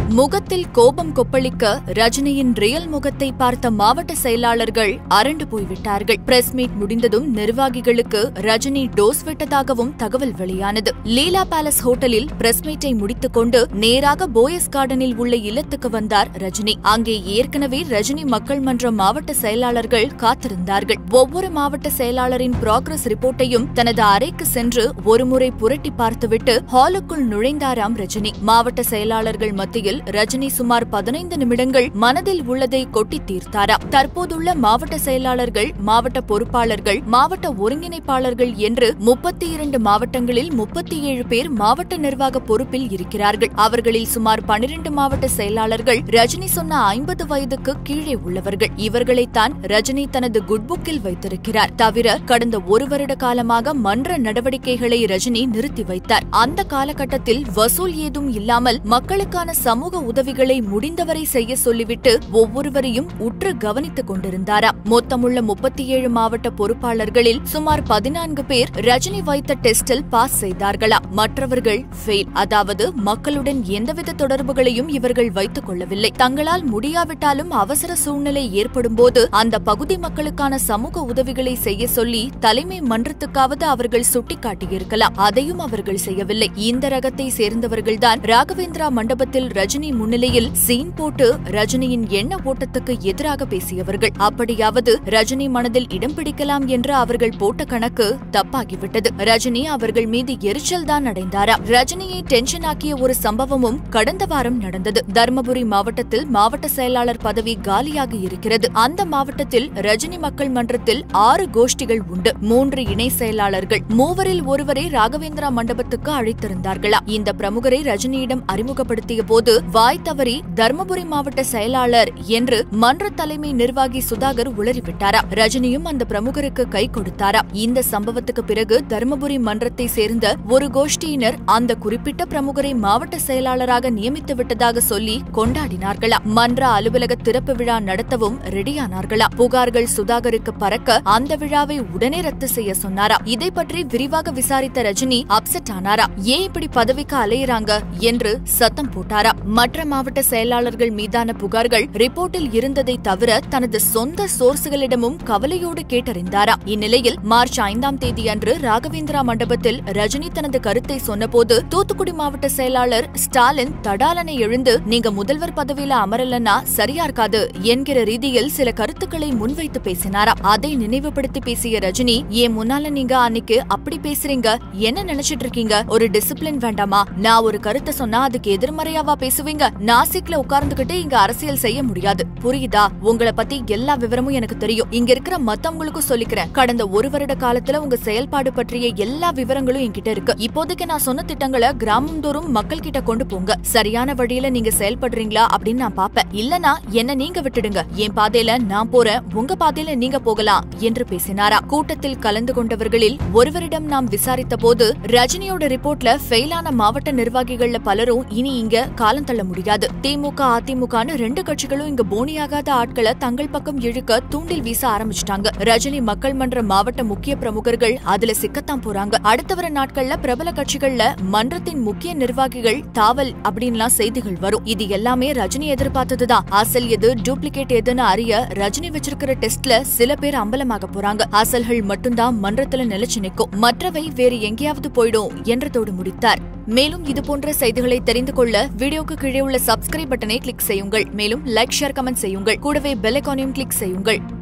முகத்தில் கோபம் கொப்பளிக்க ரஜினியின் ரியல் முகத்தை பார்த்த மாவட்ட செயலாளர்கள் அரண்டு போய்விட்டார்கள் பிரஸ் மீட் முடிந்ததும் நிர்வாகிகளுக்கு ரஜினி டோஸ் விட்டதாகவும் தகவல் வெளியானது லீலா பேலஸ் ஹோட்டலில் பிரஸ் மீட்டை முடித்துக் கொண்டு நேராக போயஸ் கார்டனில் உள்ள இல்லத்துக்கு வந்தார் ரஜினி அங்கே ஏற்கனவே ரஜினி மக்கள் மன்ற மாவட்ட செயலாளர்கள் காத்திருந்தார்கள் ஒவ்வொரு மாவட்ட செயலாளரின் ப்ராக்ரஸ் ரிப்போர்ட்டையும் தனது அறைக்கு சென்று ஒருமுறை புரட்டி பார்த்துவிட்டு ஹாலுக்குள் நுழைந்தாராம் ரஜினி மாவட்ட செயலாளர்கள் மத்தியில் ரஜினி சுமார் பதினைந்து நிமிடங்கள் மனதில் உள்ளதை கொட்டி தீர்த்தாராம் தற்போதுள்ள மாவட்ட செயலாளர்கள் மாவட்ட பொறுப்பாளர்கள் மாவட்ட ஒருங்கிணைப்பாளர்கள் என்று முப்பத்தி இரண்டு மாவட்டங்களில் முப்பத்தி ஏழு பேர் மாவட்ட நிர்வாக பொறுப்பில் இருக்கிறார்கள் அவர்களில் சுமார் பனிரெண்டு மாவட்ட செயலாளர்கள் ரஜினி சொன்ன ஐம்பது வயதுக்கு கீழே உள்ளவர்கள் இவர்களைத்தான் ரஜினி தனது குட்புக்கில் வைத்திருக்கிறார் தவிர கடந்த ஒரு வருட காலமாக மன்ற நடவடிக்கைகளை ரஜினி நிறுத்தி வைத்தார் அந்த காலகட்டத்தில் வசூல் ஏதும் இல்லாமல் மக்களுக்கான சமூக உதவிகளை முடிந்தவரை செய்ய சொல்லிவிட்டு ஒவ்வொருவரையும் உற்று கவனித்துக் கொண்டிருந்தாராம் மொத்தமுள்ள முப்பத்தி ஏழு மாவட்ட பொறுப்பாளர்களில் சுமார் பதினான்கு பேர் ரஜினி வைத்த டெஸ்டில் பாஸ் செய்தார்களாம் மற்றவர்கள் ஃபெயில் அதாவது மக்களுடன் எந்தவித தொடர்புகளையும் இவர்கள் வைத்துக் கொள்ளவில்லை தங்களால் முடியாவிட்டாலும் அவசர சூழ்நிலை ஏற்படும்போது அந்த பகுதி மக்களுக்கான சமூக உதவிகளை செய்ய சொல்லி தலைமை மன்றத்துக்காவது அவர்கள் சுட்டிக்காட்டியிருக்கலாம் அதையும் அவர்கள் செய்யவில்லை இந்த ரகத்தை சேர்ந்தவர்கள்தான் ராகவேந்திரா மண்டபத்தில் ரஜினி முன்னிலையில் சீன் போட்டு ரஜினியின் எண்ண ஓட்டத்துக்கு எதிராக பேசியவர்கள் அப்படியாவது ரஜினி மனதில் இடம் பிடிக்கலாம் என்று அவர்கள் போட்ட கணக்கு தப்பாகிவிட்டது ரஜினி அவர்கள் மீது எரிச்சல் தான் அடைந்தாரா ரஜினியை டென்ஷன் ஆக்கிய ஒரு சம்பவமும் கடந்த வாரம் நடந்தது தர்மபுரி மாவட்டத்தில் மாவட்ட செயலாளர் பதவி காலியாகி இருக்கிறது அந்த மாவட்டத்தில் ரஜினி மக்கள் மன்றத்தில் ஆறு கோஷ்டிகள் உண்டு மூன்று இணை செயலாளர்கள் மூவரில் ஒருவரை ராகவேந்திரா மண்டபத்துக்கு அழைத்திருந்தார்களா இந்த பிரமுகரை ரஜினியிடம் அறிமுகப்படுத்திய போது வாய் தவறி தர்மபுரி மாவட்ட செயலாளர் என்று மன்ற தலைமை நிர்வாகி சுதாகர் உளறிவிட்டாரா ரஜினியும் அந்த பிரமுகருக்கு கை கொடுத்தாரா இந்த சம்பவத்துக்கு பிறகு தர்மபுரி மன்றத்தை சேர்ந்த ஒரு கோஷ்டியினர் அந்த குறிப்பிட்ட பிரமுகரை மாவட்ட செயலாளராக நியமித்து விட்டதாக சொல்லி கொண்டாடினார்களா மன்ற அலுவலக திறப்பு விழா நடத்தவும் ரெடியானார்களா புகார்கள் சுதாகருக்கு பறக்க அந்த விழாவை உடனே ரத்து செய்ய சொன்னாரா இதை பற்றி விரிவாக விசாரித்த ரஜினி அப்செட் ஆனாரா ஏன் இப்படி பதவிக்கு அலையுறாங்க என்று சத்தம் போட்டாரா மற்ற மாவட்ட செயலாளர்கள் மீதான புகார்கள் ரிப்போர்ட்டில் இருந்ததை தவிர தனது சொந்த சோர்ஸ்களிடமும் கவலையோடு கேட்டறிந்தாரா இந்நிலையில் மார்ச் ஐந்தாம் தேதி அன்று ராகவேந்திரா மண்டபத்தில் ரஜினி தனது கருத்தை சொன்னபோது தூத்துக்குடி மாவட்ட செயலாளர் ஸ்டாலின் தடாலனை எழுந்து நீங்க முதல்வர் பதவியில அமரலன்னா சரியா இருக்காது என்கிற ரீதியில் சில கருத்துக்களை முன்வைத்து பேசினாரா அதை நினைவுபடுத்தி பேசிய ரஜினி ஏன் முன்னால நீங்க அன்னைக்கு அப்படி பேசுறீங்க என்ன நினைச்சிட்டு இருக்கீங்க ஒரு டிசிப்ளின் வேண்டாமா நான் ஒரு கருத்தை சொன்னா அதுக்கு எதிர்மறையாவா பேசுவீங்க நாசிக்ல உட்கார்ந்துகிட்டு இங்க அரசியல் செய்ய முடியாது புரியுதா உங்களை பத்தி எல்லா விவரமும் எனக்கு தெரியும் இங்க இருக்கிற மத்தவங்களுக்கும் சொல்லிக்கிறேன் கடந்த ஒரு வருட காலத்துல உங்க செயல்பாடு பற்றிய எல்லா விவரங்களும் என்கிட்ட இருக்கு இப்போதைக்கு நான் சொன்ன திட்டங்களை கிராமம் தோறும் மக்கள் கிட்ட கொண்டு போங்க சரியான வழியில நீங்க செயல்படுறீங்களா அப்படின்னு நான் பாப்பேன் இல்லனா என்ன நீங்க விட்டுடுங்க என் பாதையில நான் போறேன் உங்க பாதையில நீங்க போகலாம் என்று பேசினாரா கூட்டத்தில் கலந்து கொண்டவர்களில் ஒருவரிடம் நாம் விசாரித்த போது ரஜினியோட ரிப்போர்ட்ல ஃபெயிலான மாவட்ட நிர்வாகிகள்ல பலரும் இனி இங்க காலம் தள்ள முடியாது திமுக அதிமுகன்னு ரெண்டு கட்சிகளும் இங்க போனியாகாத ஆட்களை தங்கள் பக்கம் இழுக்க தூண்டில் வீச ஆரம்பிச்சிட்டாங்க ரஜினி மக்கள் மன்ற மாவட்ட முக்கிய பிரமுகர்கள் அதுல சிக்கத்தான் போறாங்க அடுத்த வர நாட்கள்ல பிரபல கட்சிகள்ல மன்றத்தின் முக்கிய நிர்வாகிகள் தாவல் அப்படின்லாம் செய்திகள் வரும் இது எல்லாமே ரஜினி எதிர்பார்த்ததுதான் அசல் எது டூப்ளிகேட் எதுன்னு அறிய ரஜினி வச்சிருக்கிற டெஸ்ட்ல சில பேர் அம்பலமாக போறாங்க அசல்கள் மட்டும்தான் மன்றத்துல நிலைச்சு நிற்கும் மற்றவை வேறு எங்கேயாவது போயிடும் என்றதோடு முடித்தார் மேலும் இதுபோன்ற செய்திகளை தெரிந்து கொள்ள வீடியோக்கு கீழே உள்ள சப்ஸ்கிரைப் பட்டனை கிளிக் செய்யுங்கள் மேலும் லைக் ஷேர் கமெண்ட் செய்யுங்கள் கூடவே பெல் ஐகானையும் கிளிக் செய்யுங்கள்